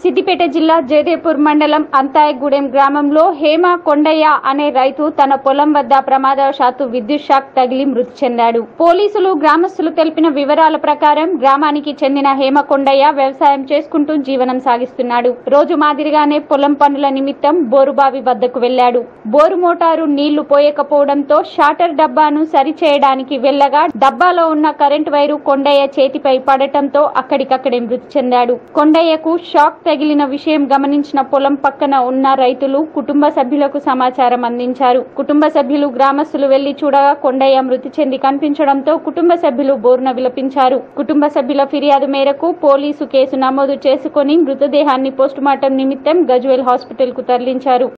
సిద్దిపేట జిల్లా జయదేపూర్ మండలం అంతాయగూడెం గ్రామంలో హేమ కొండయ్య అనే రైతు తన పొలం వద్ద ప్రమాదవశాత్తు విద్యుత్ షాక్ తగిలి మృతి చెందాడు పోలీసులు గ్రామస్తులు తెలిపిన వివరాల ప్రకారం గ్రామానికి చెందిన హేమ కొండయ్య వ్యవసాయం చేసుకుంటూ జీవనం సాగిస్తున్నాడు రోజు మాదిరిగానే పొలం పనుల నిమిత్తం బోరుబావి వద్దకు వెళ్లాడు బోరు మోటారు నీళ్లు పోయకపోవడంతో షాటర్ డబ్బాను సరిచేయడానికి వెళ్లగా డబ్బాలో ఉన్న కరెంట్ వైరు కొండయ్య చేతిపై పడటంతో అక్కడికక్కడే మృతి చెందాడు కొండయ్యకు షాక్ తగిలిన విషయం గమనించిన పొలం పక్కన ఉన్న రైతులు కుటుంబ సభ్యులకు సమాచారం అందించారు కుటుంబ సభ్యులు గ్రామస్తులు వెళ్లి చూడగా కొండయ్య మృతి చెంది కనిపించడంతో కుటుంబ సభ్యులు బోరున విలపించారు కుటుంబ సభ్యుల ఫిర్యాదు మేరకు పోలీసు కేసు నమోదు చేసుకుని మృతదేహాన్ని పోస్టుమార్టం నిమిత్తం గజ్వేల్ హాస్పిటల్ కు తరలించారు